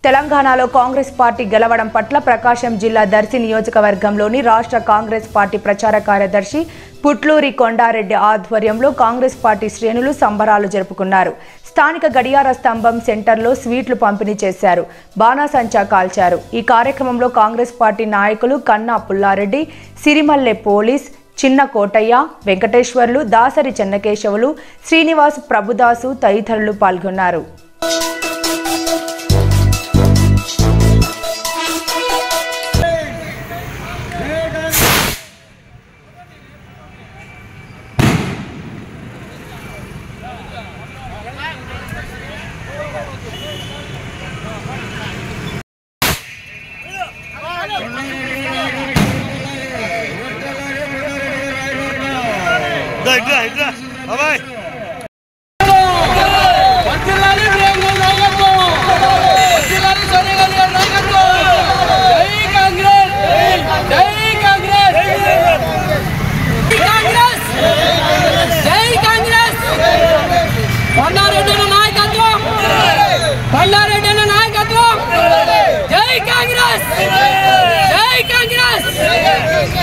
తెలంగాణలో కాంగ్రెస్ పార్టీ గెలవడం పట్ల ప్రకాశం జిల్లా దర్శి నియోజకవర్గంలోని రాష్ట్ర కాంగ్రెస్ పార్టీ ప్రచార కార్యదర్శి పుట్లూరి కొండారెడ్డి ఆధ్వర్యంలో కాంగ్రెస్ పార్టీ శ్రేణులు సంబరాలు జరుపుకున్నారు స్థానిక గడియార స్తంభం సెంటర్లో స్వీట్లు పంపిణీ చేశారు బాణాసంచా కాల్చారు ఈ కార్యక్రమంలో కాంగ్రెస్ పార్టీ నాయకులు కన్నా పుల్లారెడ్డి సిరిమల్లె పోలీస్ చిన్న కోటయ్య వెంకటేశ్వర్లు దాసరి చెన్నకేశవులు శ్రీనివాస్ ప్రభుదాసు తదితరులు పాల్గొన్నారు ఇట్లా ఇట్లా ఇట్లా బాబాయ్